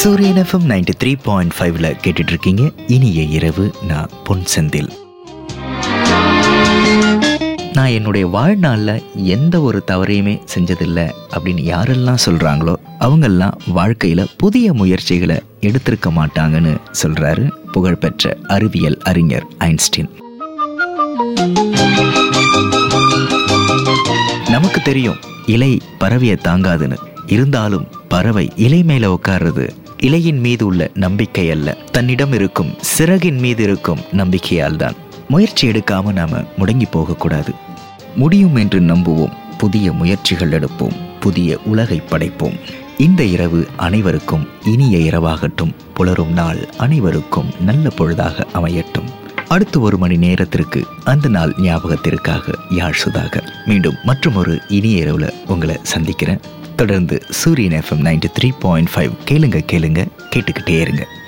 சூரியன் FM ninety three point ஃபைவ்ல கேட்டுட்டு இருக்கீங்க இனிய இரவு நான் பொன் செந்தில் நான் என்னுடைய வாழ்நாளில் எந்த ஒரு தவறையுமே செஞ்சதில்லை அப்படின்னு யாரெல்லாம் சொல்கிறாங்களோ அவங்கெல்லாம் வாழ்க்கையில் புதிய முயற்சிகளை எடுத்திருக்க மாட்டாங்கன்னு சொல்கிறாரு புகழ்பெற்ற அறிவியல் அறிஞர் ஐன்ஸ்டீன் நமக்கு தெரியும் இலை பறவையை தாங்காதுன்னு இருந்தாலும் பறவை இலை மேல உட்கார்றது இலையின் மீது உள்ள நம்பிக்கை அல்ல தன்னிடம் இருக்கும் சிறகின் மீது இருக்கும் நம்பிக்கையால் தான் முயற்சி எடுக்காம நாம முடங்கி போகக்கூடாது முடியும் என்று நம்புவோம் புதிய முயற்சிகள் எடுப்போம் புதிய உலகை படைப்போம் இந்த இரவு அனைவருக்கும் இனிய இரவாகட்டும் புலரும் நாள் அனைவருக்கும் நல்ல பொழுதாக அமையட்டும் அடுத்த ஒரு மணி நேரத்திற்கு அந்த நாள் ஞாபகத்திற்காக யாழ் சுதாகர் மீண்டும் மற்றும் ஒரு இனிய இரவுல உங்களை சந்திக்கிறேன் தொடர்ந்து Suryan FM ninety three point five கேளுங்க கேளுங்க கேட்டுக்கிட்டே இருங்க